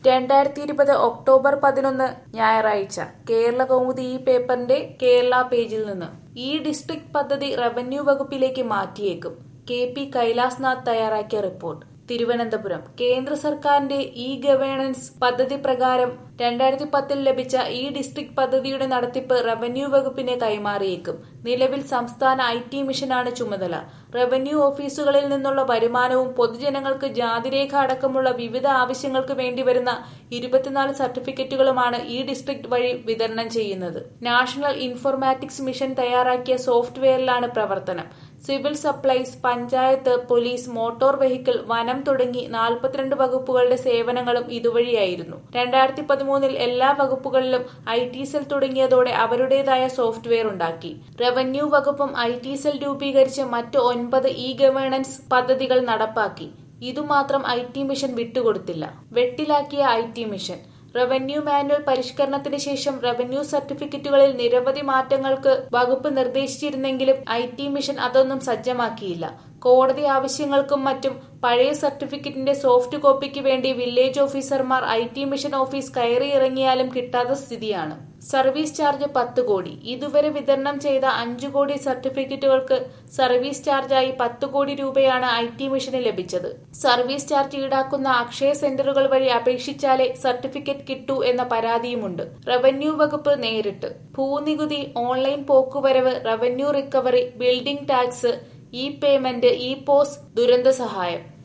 രണ്ടായിരത്തി ഇരുപത് ഒക്ടോബർ പതിനൊന്ന് ഞായറാഴ്ച കേരള കൗമുദി ഈ പേപ്പറിന്റെ കേരള പേജിൽ നിന്ന് ഈ ഡിസ്ട്രിക്ട് പദ്ധതി റവന്യൂ വകുപ്പിലേക്ക് മാറ്റിയേക്കും കെ പി കൈലാസ്നാഥ് തയ്യാറാക്കിയ റിപ്പോർട്ട് തിരുവനന്തപുരം കേന്ദ്ര സർക്കാരിന്റെ ഇ ഗവേണൻസ് പദ്ധതി പ്രകാരം രണ്ടായിരത്തി പത്തിൽ ലഭിച്ച ഈ ഡിസ്ട്രിക്ട് പദ്ധതിയുടെ നടത്തിപ്പ് റവന്യൂ വകുപ്പിന് കൈമാറിയേക്കും നിലവിൽ സംസ്ഥാന ഐ ടി മിഷനാണ് ചുമതല റവന്യൂ ഓഫീസുകളിൽ നിന്നുള്ള വരുമാനവും പൊതുജനങ്ങൾക്ക് ജാതിരേഖ അടക്കമുള്ള വിവിധ ആവശ്യങ്ങൾക്ക് വേണ്ടിവരുന്ന ഇരുപത്തിനാല് സർട്ടിഫിക്കറ്റുകളുമാണ് ഈ ഡിസ്ട്രിക്ട് വഴി വിതരണം ചെയ്യുന്നത് നാഷണൽ ഇൻഫോർമാറ്റിക്സ് മിഷൻ തയ്യാറാക്കിയ സോഫ്റ്റ്വെയറിലാണ് പ്രവർത്തനം civil supplies panchayat police motor vehicle വനം തുടങ്ങി നാൽപ്പത്തിരണ്ട് വകുപ്പുകളുടെ സേവനങ്ങളും ഇതുവഴിയായിരുന്നു രണ്ടായിരത്തി പതിമൂന്നിൽ എല്ലാ വകുപ്പുകളിലും ഐ ടി സെൽ തുടങ്ങിയതോടെ അവരുടേതായ സോഫ്റ്റ്വെയർ ഉണ്ടാക്കി റവന്യൂ വകുപ്പും ഐ ടി സെൽ രൂപീകരിച്ച് മറ്റ് ഒൻപത് ഇ ഗവേണൻസ് പദ്ധതികൾ നടപ്പാക്കി ഇതുമാത്രം ഐ ടി മിഷൻ വിട്ടുകൊടുത്തില്ല വെട്ടിലാക്കിയ I T mission revenue manual പരിഷ്കരണത്തിന് ശേഷം റവന്യൂ സർട്ടിഫിക്കറ്റുകളിൽ നിരവധി മാറ്റങ്ങൾക്ക് വകുപ്പ് നിർദ്ദേശിച്ചിരുന്നെങ്കിലും ഐ ടി മിഷൻ അതൊന്നും സജ്ജമാക്കിയില്ല കോടതി ആവശ്യങ്ങൾക്കും മറ്റും പഴയ സർട്ടിഫിക്കറ്റിന്റെ സോഫ്റ്റ് കോപ്പിക്ക് വേണ്ടി വില്ലേജ് ഓഫീസർമാർ ഐ ടി മിഷൻ ഓഫീസ് കയറി ഇറങ്ങിയാലും കിട്ടാത്ത സ്ഥിതിയാണ് സർവീസ് ചാർജ് പത്ത് കോടി ഇതുവരെ വിതരണം ചെയ്ത അഞ്ചു കോടി സർട്ടിഫിക്കറ്റുകൾക്ക് സർവീസ് ചാർജായി പത്ത് കോടി രൂപയാണ് ഐ ടി മിഷന് ലഭിച്ചത് സർവീസ് ചാർജ് ഈടാക്കുന്ന അക്ഷയ സെന്ററുകൾ വഴി അപേക്ഷിച്ചാലേ സർട്ടിഫിക്കറ്റ് കിട്ടൂ എന്ന പരാതിയുമുണ്ട് റവന്യൂ വകുപ്പ് നേരിട്ട് ഭൂനികുതി ഓൺലൈൻ പോക്കുവരവ് revenue recovery building tax e payment e POS ദുരന്ത സഹായം